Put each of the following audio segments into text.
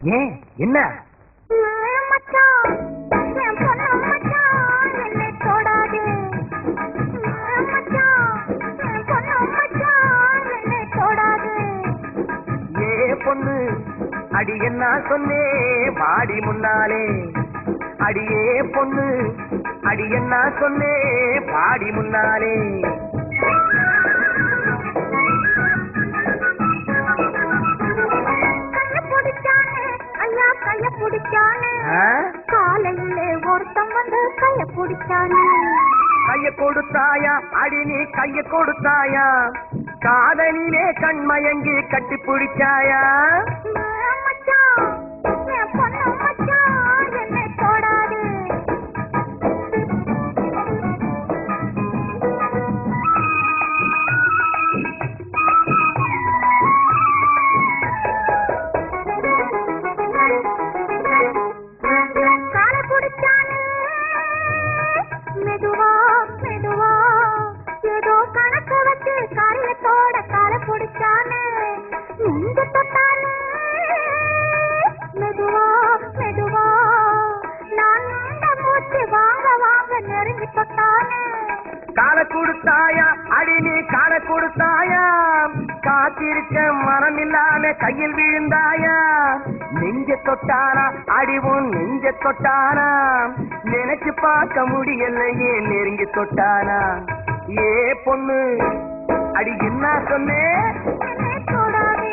ஏன் என்ன மச்சான் என் பொண்ணு மச்சான் என்னை தொடாதே மச்சான் என் பொண்ணு மச்சான் என்னை தொடாதே ஏ பொண்ணு அடி என்ன சொன்னே வாடி முன்னாலே அடியே பொண்ணு அடி என்ன சொன்னே பாடி முன்னாலே கைய பிடிச்சானே ஐயா கைய பிடிச்சானே ஆ? காலையிலே ஒருத்தன் வந்து கைய பிடிச்சானே கைய கொடுத்தாயா அடி நீ கைய கொடுத்தாயா காதலிலே கண்மயங்கி கட்டி பிடிச்சாயா மச்சான் என் பொண்ணு மச்சான் என்னை தொடாதே காலை பிடிச்சானே மெதுவா மெதுவா ஏதோ கணக்கு வச்சு காரியத்தோட காலை பிடிச்சானே நெஞ்ச தொட்டானே மெதுவா மெதுவா நான் நீண்ட மூச்சு வாங்க வாங்க நெருங்கி தொட்டானே கால கொடுத்தாயா அடி நீ கால கொடுத்தாயா காத்திருக்க மனம் இல்லாம கையில் விழுந்தாயா நெஞ்ச தொட்டானா அடி உன் நெஞ்ச தொட்டானா நினைச்சு பார்க்க முடியலையே நெருங்கி தொட்டானா ஏ பொண்ணு அடி என்ன சொன்னே என்னை தொடாதே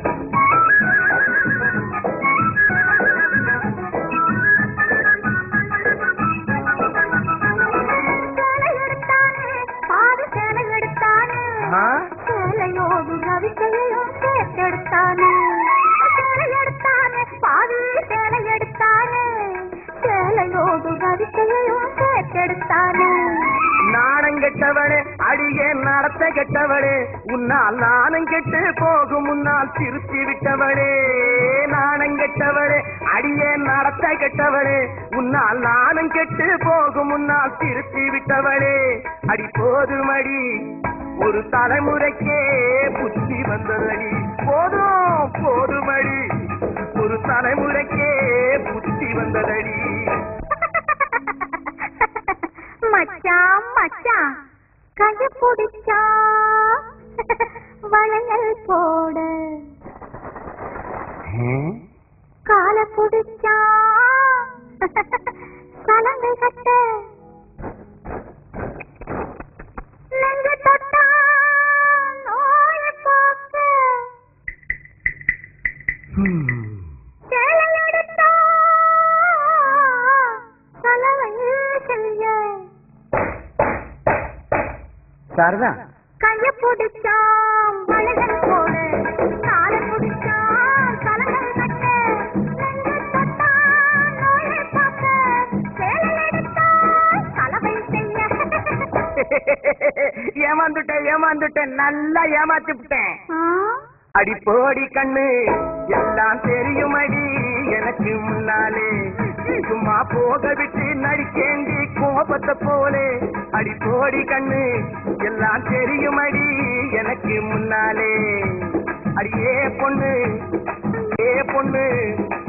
சேலை எடுத்தானே பாதி சேலை எடுத்தானே ஆ? சேலையோடு ரவிக்கையையும் சேர்த்தெடுத்தானே சேலை எடுத்தானே பாதி சேலை எடுத்தானே சேலையோடு ரவிக்கையையும் சேர்த்தெடுத்தானே நாணம் கெட்டவளே அடியே நடத்த கெட்டவளே உன்னால் நாணம் கெட்டு போகும் முன்னால் திருத்தி விட்டவளே நாணம் கெட்டவளே அடியே நடத்த கெட்டவளே உன்னால் நாணம் கெட்டு போகும் முன்னால் திருத்தி விட்டவளே அடி போதுமடி ஒரு தலைமுறைக்கே புத்தி வந்ததடி போதும் போதுமடி ஒரு தலைமுறைக்கே புத்தி வந்ததடி மச்சான் மச்சான் கைய பிடிச்சா வளையல் போட கால பிடிச்சா சலங்கை கட்ட நெஞ்சு தொட்டா நோய போக்க சேலை எடுத்தா சலவை செய்ய சரிதான் கைய பிடிச்சான் வளையல் போட கால பிடிச்சான் கலங்கை கட்ட நெஞ்சு தொட்டான் நோயை பார்க்க சேலை எடுத்தான் கலவை செய்ய ஏமாந்துட்டேன் ஏமாந்துட்டேன் நல்லா ஏமாத்தி விட்டேன் ஆ? அடி போடி கண்ணு எல்லாம் தெரியுமடி எனக்கு முன்னாலே சும்மா போக விட்டு நடிக்கேண்டி கோபத்தை போலே அடி போடி கண்ணு எல்லாம் தெரியுமடி எனக்கு முன்னாலே அடி ஏ பொண்ணு ஏ பொண்ணு